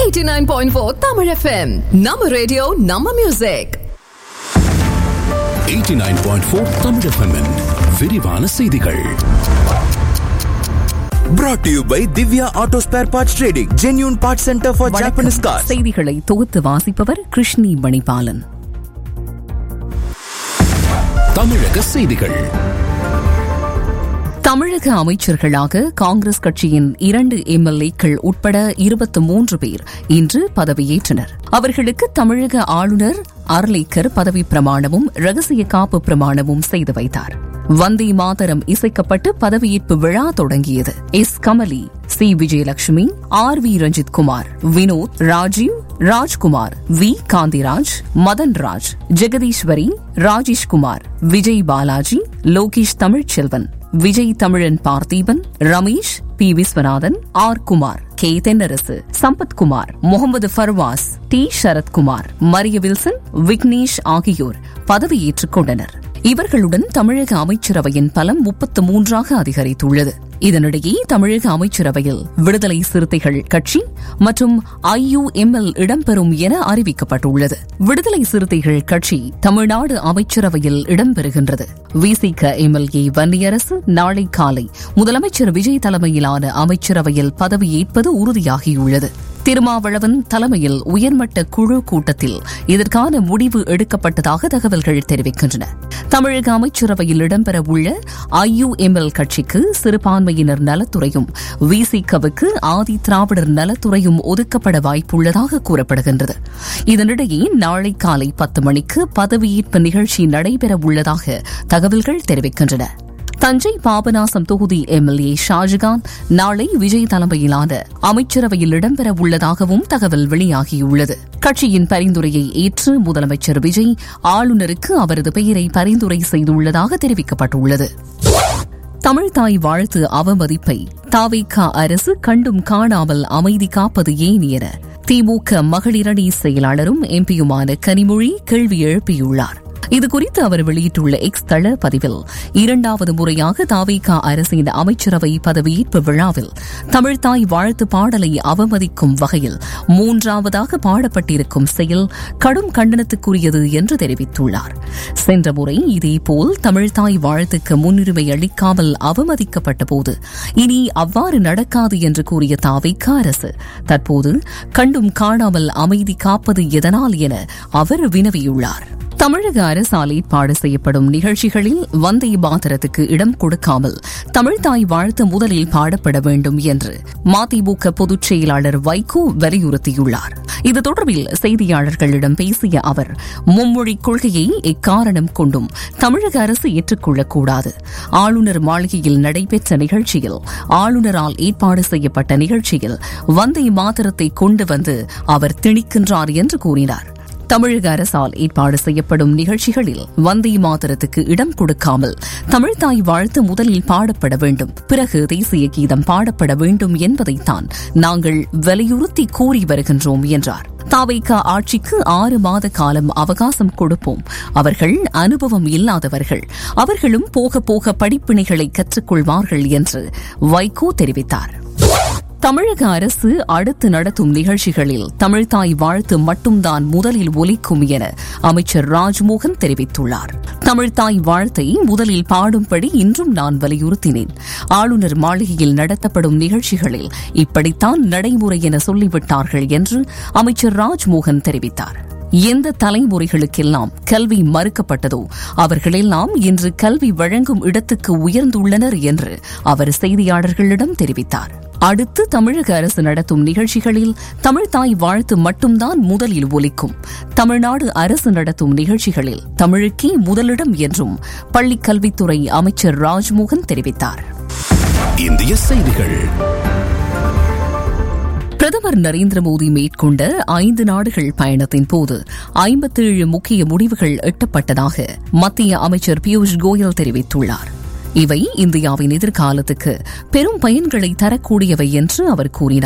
89.4 Tamil FM நம்ம radio நம்ம music 89.4 Tamil FM -இன் விரிவான செய்திகள் brought to you by Divya Auto Spare Parts Trading, genuine parts center for Japanese cars. செய்திகளை தொகுத்து வாசிப்பவர் கிருஷ்ணி மணிபாலன் தமிழக செய்திகள் தமிழக அமைச்சர்களாக காங்கிரஸ் கட்சியின் இரண்டு எம்எல்ஏக்கள் உட்பட இருபத்தி மூன்று பேர் இன்று பதவியேற்றனர் அவர்களுக்கு தமிழக ஆளுநர் அர்லேக்கர் பதவி பிரமாணமும் ரகசிய காப்பு பிரமாணமும் செய்து வைத்தார் வந்தே மாதரம் இசைக்கப்பட்டு பதவியேற்பு விழா தொடங்கியது S Kamali C Vijayalakshmi R V Ranjith Kumar Vinoth Rajiv Rajkumar V Kanthiraj Madan Raj Jegatheeswari Rajeshkumar Vijay Balaji Lokesh Tamilselvan Vijay Tamilan Partheeban Ramesh P Viswanathan R Kumar K Thennarasu Sampathkumar Mohammed Farvas T Sarathkumar Maria Wilson Vignesh ஆகியோர் பதவியேற்றுக் கொண்டனர் இவர்களுடன் தமிழக அமைச்சரவையின் பலம் முப்பத்து மூன்றாக அதிகரித்துள்ளது இதனிடையே தமிழக அமைச்சரவையில் விடுதலை சிறுத்தைகள் கட்சி மற்றும் ஐயுஎம்எல் இடம்பெறும் என அறிவிக்கப்பட்டுள்ளது விடுதலை சிறுத்தைகள் கட்சி தமிழ்நாடு அமைச்சரவையில் இடம்பெறுகின்றது விசிக எம்எல்ஏ வன்னியரசு நாளை காலை முதலமைச்சர் விஜய் தலைமையிலான அமைச்சரவையில் பதவியேற்பது உறுதியாகியுள்ளது திருமாவளவன் தலைமையில் உயர்மட்ட குழு கூட்டத்தில் இதற்கான முடிவு எடுக்கப்பட்டதாக தகவல்கள் தெரிவிக்கின்றன தமிழக அமைச்சரவையில் இடம்பெறவுள்ள ஐயுஎம்எல் கட்சிக்கு சிறுபான்மையினர் நலத்துறையும் விசிகவுக்கு ஆதி திராவிடர் நலத்துறையும் ஒதுக்கப்பட வாய்ப்புள்ளதாக கூறப்படுகின்றது இதனிடையே நாளை காலை பத்து மணிக்கு பதவியேற்பு நிகழ்ச்சி நடைபெறவுள்ளதாக தகவல்கள் தெரிவிக்கின்றன தஞ்சை பாபநாசம் தொகுதி எம்எல்ஏ ஷாஜகான் நாளை விஜய் தலைமையிலான அமைச்சரவையில் இடம்பெற உள்ளதாகவும் தகவல் வெளியாகியுள்ளது கட்சியின் பரிந்துரையை ஏற்று முதலமைச்சர் விஜய் ஆளுநருக்கு அவரது பெயரை பரிந்துரை செய்துள்ளதாக தெரிவிக்கப்பட்டுள்ளது தமிழ்தாய் வாழ்த்து அவமதிப்பை தாவேகா அரசு கண்டும் காணாமல் அமைதி காப்பது ஏன் என திமுக மகளிரணி செயலாளரும் எம்பியுமான கனிமொழி கேள்வி எழுப்பியுள்ளார் இதுகுறித்து அவர் வெளியிட்டுள்ள எக்ஸ் தள பதிவில் இரண்டாவது முறையாக தாவேகா அரசின் அமைச்சரவை பதவியேற்பு விழாவில் தமிழ்தாய் வாழ்த்து பாடலை அவமதிக்கும் வகையில் மூன்றாவதாக பாடப்பட்டிருக்கும் செயல் கடும் கண்டனத்துக்குரியது என்று தெரிவித்துள்ளார் சென்ற முறை இதேபோல் தமிழ்தாய் வாழ்த்துக்கு முன்னுரிமை அளிக்காமல் அவமதிக்கப்பட்ட போது இனி அவ்வாறு நடக்காது என்று கூறிய தாவேகா அரசு தற்போது கண்டும் காணாமல் அமைதி காப்பது எதனால் என அவர் வினவியுள்ளார் தமிழக அரசால் ஏற்பாடு செய்யப்படும் நிகழ்ச்சிகளில் வந்தே மாதரத்துக்கு இடம் கொடுக்காமல் தமிழ்தாய் வாழ்த்து முதலில் பாடப்பட வேண்டும் என்று மதிமுக பொதுச் செயலாளர் வைகோ வலியுறுத்தியுள்ளார் இது தொடர்பில் செய்தியாளர்களிடம் பேசிய அவர் மும்மொழி கொள்கையை எக்காரணம் கொண்டும் தமிழக அரசு ஏற்றுக்கொள்ளக்கூடாது ஆளுநர் மாளிகையில் நடைபெற்ற நிகழ்ச்சியில் ஆளுநரால் ஏற்பாடு செய்யப்பட்ட நிகழ்ச்சியில் வந்தே மாதரத்தை கொண்டு வந்து அவர் திணிக்கின்றார் என்று கூறினார் தமிழக அரசால் ஏற்பாடு செய்யப்படும் நிகழ்ச்சிகளில் வந்தே மாதரத்துக்கு இடம் கொடுக்காமல் தமிழ்தாய் வாழ்த்து முதலில் பாடப்பட வேண்டும் பிறகு தேசிய கீதம் பாடப்பட வேண்டும் என்பதைத்தான் நாங்கள் வலியுறுத்தி கூறி வருகின்றோம் என்றார் தாவைக்கா ஆட்சிக்கு ஆறு மாத காலம் அவகாசம் கொடுப்போம் அவர்கள் அனுபவம் இல்லாதவர்கள் அவர்களும் போக போக படிப்பினைகளை கற்றுக்கொள்வார்கள் என்று வைகோ தெரிவித்தார் தமிழக அரசு அடுத்து நடத்தும் நிகழ்ச்சிகளில் தமிழ்தாய் வாழ்த்து மட்டும்தான் முதலில் ஒலிக்கும் என அமைச்சர் ராஜ்மோகன் தெரிவித்துள்ளார் தமிழ்தாய் வாழ்த்தை முதலில் பாடும்படி இன்றும் நான் வலியுறுத்தினேன் ஆளுநர் மாளிகையில் நடத்தப்படும் நிகழ்ச்சிகளில் இப்படித்தான் நடைமுறை என சொல்லிவிட்டார்கள் என்று அமைச்சர் ராஜ்மோகன் தெரிவித்தார் எந்த தலைமுறைகளுக்கெல்லாம் கல்வி மறுக்கப்பட்டதோ அவர்களெல்லாம் இன்று கல்வி வழங்கும் இடத்துக்கு உயர்ந்துள்ளனர் என்று அவர் செய்தியாளர்களிடம் தெரிவித்தார் அடுத்து தமிழக அரசு நடத்தும் நிகழ்ச்சிகளில் தமிழ்தாய் வாழ்த்து மட்டும்தான் முதலில் ஒலிக்கும் தமிழ்நாடு அரசு நடத்தும் நிகழ்ச்சிகளில் தமிழுக்கே முதலிடம் என்றும் பள்ளிக் கல்வித்துறை அமைச்சர் ராஜ்மோகன் தெரிவித்தார் இந்திய செய்திகள் பிரதமர் நரேந்திர மோடி மேற்கொண்ட ஐந்து நாடுகள் பயணத்தின் போது ஐம்பத்தேழு முக்கிய முடிவுகள் எட்டப்பட்டதாக மத்திய அமைச்சர் பியூஷ் கோயல் தெரிவித்துள்ளார் இவை இந்தியாவின் எதிர்காலத்துக்கு பெரும் பயன்களை தரக்கூடியவை என்று அவர் கூறினார்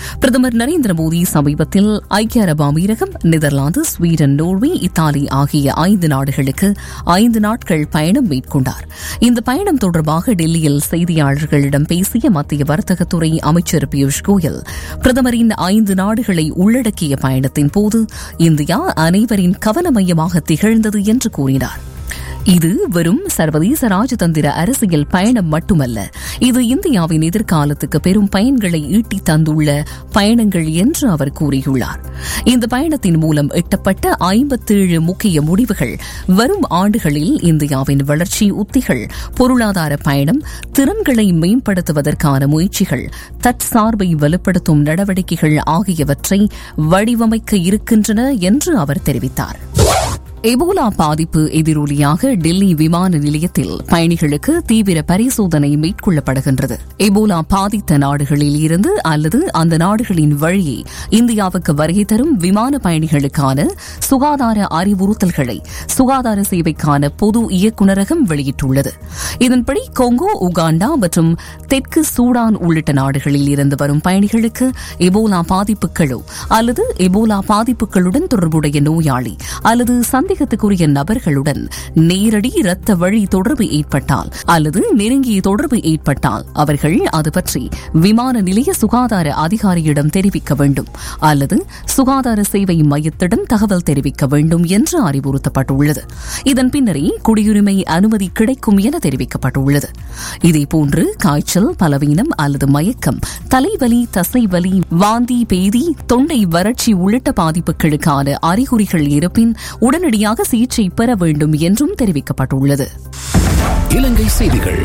பிரதமர் நரேந்திர மோடி சமீபத்தில் ஐக்கிய அரபு அமீரகம் நெதர்லாந்து ஸ்வீடன் நோர்வே இத்தாலி ஆகிய ஐந்து நாடுகளுக்கு ஐந்து நாட்கள் பயணம் மேற்கொண்டார் இந்த பயணம் தொடர்பாக டெல்லியில் செய்தியாளர்களிடம் பேசிய மத்திய வர்த்தகத்துறை அமைச்சர் பியூஷ் கோயல் பிரதமரின் ஐந்து நாடுகளை உள்ளடக்கிய பயணத்தின் போது இந்தியா அனைவரின் கவன மையமாக திகழ்ந்தது என்று கூறினார் இது வெறும் சர்வதேச ராஜதந்திர அரசியல் பயணம் மட்டுமல்ல இது இந்தியாவின் எதிர்காலத்துக்கு பெரும் பயன்களை ஈட்டி தந்துள்ள பயணங்கள் என்று அவர் கூறியுள்ளார் இந்த பயணத்தின் மூலம் எட்டப்பட்ட ஐம்பத்தேழு முக்கிய முடிவுகள் வரும் ஆண்டுகளில் இந்தியாவின் வளர்ச்சி உத்திகள் பொருளாதார பயணம் திறன்களை மேம்படுத்துவதற்கான முயற்சிகள் தற்சார்பை வலுப்படுத்தும் நடவடிக்கைகள் ஆகியவற்றை வடிவமைக்க இருக்கின்றன என்று அவர் தெரிவித்தார் எபோலா பாதிப்பு எதிரொலியாக டெல்லி விமான நிலையத்தில் பயணிகளுக்கு தீவிர பரிசோதனை மேற்கொள்ளப்படுகின்றது எபோலா பாதித்த நாடுகளில் இருந்து அல்லது அந்த நாடுகளின் வழியே இந்தியாவுக்கு வருகை தரும் விமான பயணிகளுக்கான சுகாதார அறிவுறுத்தல்களை சுகாதார சேவைக்கான பொது இயக்குநரகம் வெளியிட்டுள்ளது இதன்படி கொங்கோ உகாண்டா மற்றும் தெற்கு சூடான் உள்ளிட்ட நாடுகளில் இருந்து வரும் பயணிகளுக்கு எபோலா பாதிப்புகளோ அல்லது எபோலா பாதிப்புகளுடன் தொடர்புடைய நோயாளி அல்லது சந்தி சந்தேகத்துக்குரிய நபர்களுடன் நேரடி இரத்த வழி தொடர்பு ஏற்பட்டால் அல்லது நெருங்கிய தொடர்பு ஏற்பட்டால் அவர்கள் அது பற்றி விமான நிலைய சுகாதார அதிகாரியிடம் தெரிவிக்க வேண்டும் அல்லது சுகாதார சேவை மையத்திடம் தகவல் தெரிவிக்க வேண்டும் என்று அறிவுறுத்தப்பட்டுள்ளது இதன் பின்னரே குடியுரிமை அனுமதி கிடைக்கும் என தெரிவிக்கப்பட்டுள்ளது இதேபோன்று காய்ச்சல் பலவீனம் அல்லது மயக்கம் தலைவலி தசைவலி வாந்தி பேதி தொண்டை வறட்சி உள்ளிட்ட பாதிப்புகளுக்கான அறிகுறிகள் இருப்பின் உடனடியாக உடனடியாக சிகிச்சை பெற வேண்டும் என்றும் தெரிவிக்கப்பட்டுள்ளது இலங்கை செய்திகள்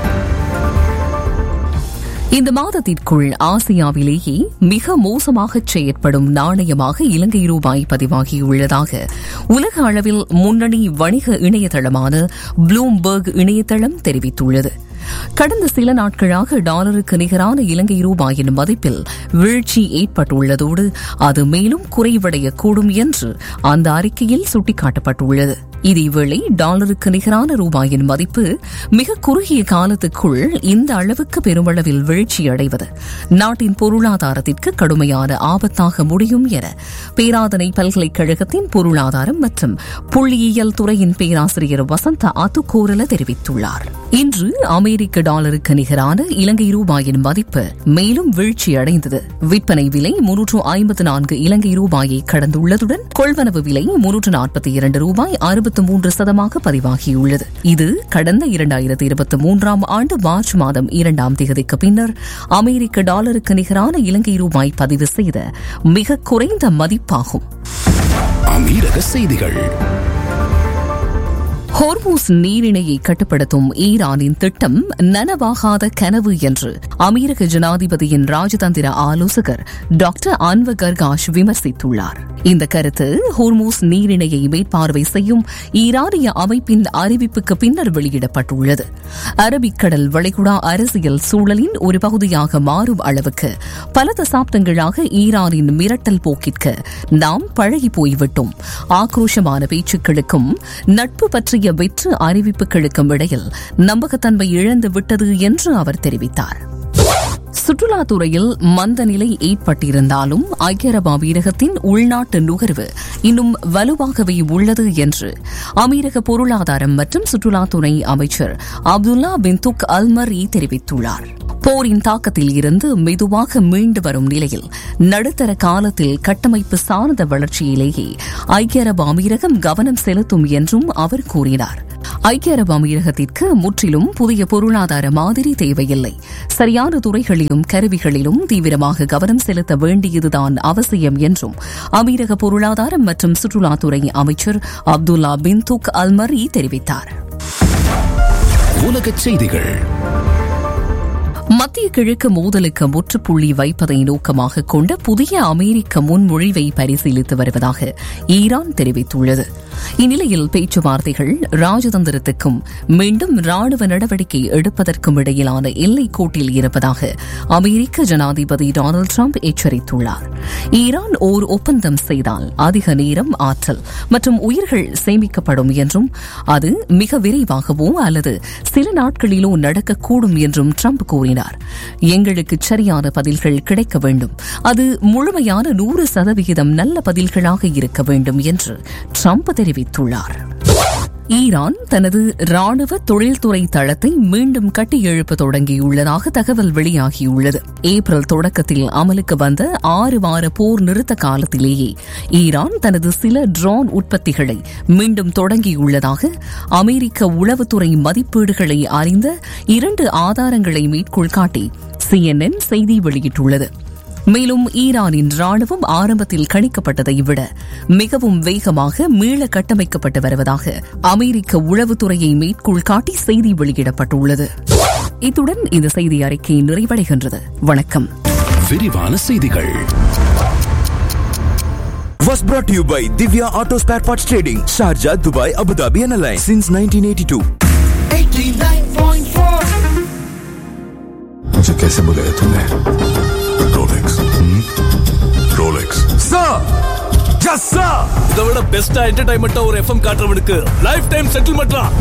இந்த மாதத்திற்குள் ஆசியாவிலேயே மிக மோசமாக செயற்படும் நாணயமாக இலங்கை ரூபாய் பதிவாகியுள்ளதாக உலக அளவில் முன்னணி வணிக இணையதளமான ப்ளூம்பர்க் இணையதளம் தெரிவித்துள்ளது கடந்த சில நாட்களாக டாலருக்கு நிகரான இலங்கை ரூபாயின் மதிப்பில் வீழ்ச்சி ஏற்பட்டுள்ளதோடு அது மேலும் குறைவடையக்கூடும் என்று அந்த அறிக்கையில் சுட்டிக்காட்டப்பட்டுள்ளது இதேவேளை டாலருக்கு நிகரான ரூபாயின் மதிப்பு மிக குறுகிய காலத்துக்குள் இந்த அளவுக்கு பெருமளவில் வீழ்ச்சியடைவது நாட்டின் பொருளாதாரத்திற்கு கடுமையான ஆபத்தாக முடியும் என பேராதனை பல்கலைக்கழகத்தின் பொருளாதாரம் மற்றும் புள்ளியியல் துறையின் பேராசிரியர் வசந்த அத்துக்கோரல தெரிவித்துள்ளார் இன்று அமெரிக்க டாலருக்கு நிகரான இலங்கை ரூபாயின் மதிப்பு மேலும் வீழ்ச்சியடைந்தது விற்பனை விலை முன்னூற்று ஐம்பத்து நான்கு இலங்கை ரூபாயை கடந்துள்ளதுடன் கொள்வனவு விலை முன்னூற்று நாற்பத்தி இரண்டு ரூபாய் அறுபத்தி மூன்று சதமாக பதிவாகியுள்ளது இது கடந்த இரண்டாயிரத்தி இருபத்தி மூன்றாம் ஆண்டு மார்ச் மாதம் இரண்டாம் தேதிக்கு பின்னர் அமெரிக்க டாலருக்கு நிகரான இலங்கை ரூபாய் பதிவு செய்த மிக குறைந்த மதிப்பாகும் அமீரக செய்திகள் ஹோர்மூஸ் நீரிணையை கட்டுப்படுத்தும் ஈரானின் திட்டம் நனவாகாத கனவு என்று அமெரிக்க ஜனாதிபதியின் ராஜதந்திர ஆலோசகர் டாக்டர் அன்வர் கர்காஷ் விமர்சித்துள்ளார் இந்த கருத்து ஹோர்மூஸ் நீரிணையை மேற்பார்வை செய்யும் ஈரானிய அமைப்பின் அறிவிப்புக்கு பின்னர் வெளியிடப்பட்டுள்ளது அரபிக்கடல் வளைகுடா அரசியல் சூழலின் ஒரு பகுதியாக மாறும் அளவுக்கு பல தசாப்தங்களாக ஈரானின் மிரட்டல் போக்கிற்கு நாம் பழகி போய்விட்டோம் ஆக்ரோஷமான பேச்சுக்களுக்கும் நட்பு பற்றிய வெற்று அறிவிப்புகளுக்கும் இடையில் நம்பகத்தன்மை இழந்து விட்டது என்று அவர் தெரிவித்தார் சுற்றுலாத்துறையில் மந்த நிலை ஏற்பட்டிருந்தாலும் ஐக்கிய அரபு அமீரகத்தின் உள்நாட்டு நுகர்வு இன்னும் வலுவாகவே உள்ளது என்று அமீரக பொருளாதாரம் மற்றும் சுற்றுலாத்துறை அமைச்சர் அப்துல்லா பின் துக் அல்மரி தெரிவித்துள்ளார் போரின் தாக்கத்தில் இருந்து மெதுவாக மீண்டு வரும் நிலையில் நடுத்தர காலத்தில் கட்டமைப்பு சார்ந்த வளர்ச்சியிலேயே ஐக்கிய அரபு அமீரகம் கவனம் செலுத்தும் என்றும் அவர் கூறினார் ஐக்கிய அரபு அமீரகத்திற்கு முற்றிலும் புதிய பொருளாதார மாதிரி தேவையில்லை சரியான துறைகளிலும் கருவிகளிலும் தீவிரமாக கவனம் செலுத்த வேண்டியதுதான் அவசியம் என்றும் அமீரக பொருளாதாரம் மற்றும் சுற்றுலாத்துறை அமைச்சர் அப்துல்லா பின் துக் அல்மரி தெரிவித்தார் உலகச் செய்திகள் மத்திய கிழக்கு மோதலுக்கு முற்றுப்புள்ளி வைப்பதை நோக்கமாக கொண்ட புதிய அமெரிக்க முன்மொழிவை பரிசீலித்து வருவதாக ஈரான் தெரிவித்துள்ளது இந்நிலையில் பேச்சுவார்த்தைகள் ராஜதந்திரத்துக்கும் மீண்டும் ராணுவ நடவடிக்கை எடுப்பதற்கும் இடையிலான எல்லைக் கோட்டில் இருப்பதாக அமெரிக்க ஜனாதிபதி டொனால்டு டிரம்ப் எச்சரித்துள்ளார் ஈரான் ஓர் ஒப்பந்தம் செய்தால் அதிக நேரம் ஆற்றல் மற்றும் உயிர்கள் சேமிக்கப்படும் என்றும் அது மிக விரைவாகவோ அல்லது சில நாட்களிலோ நடக்கக்கூடும் என்றும் டிரம்ப் கூறினார் கூறினார் எங்களுக்கு சரியான பதில்கள் கிடைக்க வேண்டும் அது முழுமையான நூறு சதவிகிதம் நல்ல பதில்களாக இருக்க வேண்டும் என்று ட்ரம்ப் தெரிவித்துள்ளார் ஈரான் தனது ராணுவ தொழில்துறை தளத்தை மீண்டும் கட்டியெழுப்ப தொடங்கியுள்ளதாக தகவல் வெளியாகியுள்ளது ஏப்ரல் தொடக்கத்தில் அமலுக்கு வந்த ஆறு வார போர் நிறுத்த காலத்திலேயே ஈரான் தனது சில ட்ரோன் உற்பத்திகளை மீண்டும் தொடங்கியுள்ளதாக அமெரிக்க உளவுத்துறை மதிப்பீடுகளை அறிந்த இரண்டு ஆதாரங்களை மேற்கோள் காட்டி சிஎன்என் செய்தி வெளியிட்டுள்ளது மேலும் ஈரானின் ராணுவம் ஆரம்பத்தில் கணிக்கப்பட்டதை விட மிகவும் வேகமாக மீள கட்டமைக்கப்பட்டு வருவதாக அமெரிக்க உளவுத்துறையை மேற்கோள் காட்டி செய்தி வெளியிடப்பட்டுள்ளது இத்துடன் இந்த செய்தி அறிக்கை நிறைவடைகின்றது வணக்கம் விரிவான செய்திகள் Was brought to you by Divya Auto Spare Parts Trading, Sharjah, Dubai, Abu Dhabi, and Alliance since 1982. मुझे कैसे बुलाया तुमने रोलेक्स रोलेक्स இதை விட பெஸ்டா என்டர்டைன்மெண்டா ஒரு எஃப்எம் காட்டுறவனுக்கு லைஃப் டைம் செட்டில்மெண்ட்லாம்